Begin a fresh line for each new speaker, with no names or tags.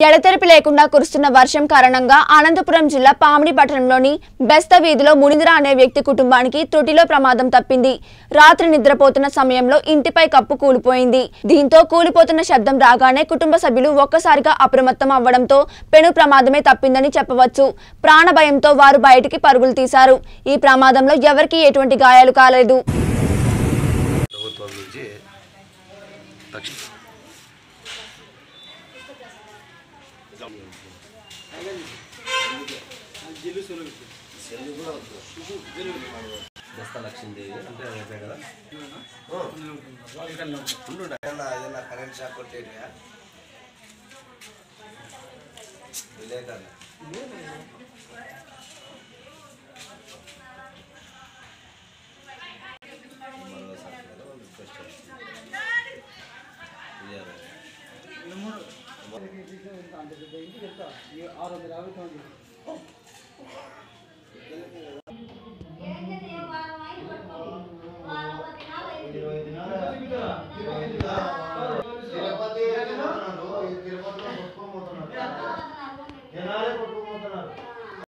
ఎడతెరిపి లేకుండా కురుస్తున్న వర్షం కారణంగా అనంతపురం జిల్లా పామిడి పట్టణంలోని బెస్త వీధిలో మునింద్ర అనే వ్యక్తి కుటుంబానికి త్రుటిలో ప్రమాదం తప్పింది రాత్రి నిద్రపోతున్న సమయంలో ఇంటిపై కప్పు కూలిపోయింది దీంతో కూలిపోతున్న శబ్దం రాగానే కుటుంబ సభ్యులు ఒక్కసారిగా అప్రమత్తం అవ్వడంతో పెను ప్రమాదమే తప్పిందని చెప్పవచ్చు ప్రాణ భయంతో వారు బయటికి పరుగులు తీశారు ఈ ప్రమాదంలో ఎవరికీ ఎటువంటి గాయాలు కాలేదు
ప్రభుత్వం నుంచి తక్షణ దస్తా లక్ష్మీదేవి అంటే అయిపోయాయి కదా ఉండు ఏదన్నా ఏదన్నా కరెంట్ షాక్ కొట్టేటివా విలేకరులు మరోసారి కదా వాళ్ళు రిక్వెస్ట్ చేస్తున్నారు. ఇయ్యాలి.
ఇరవై దినాలు ఇరవై దినాలు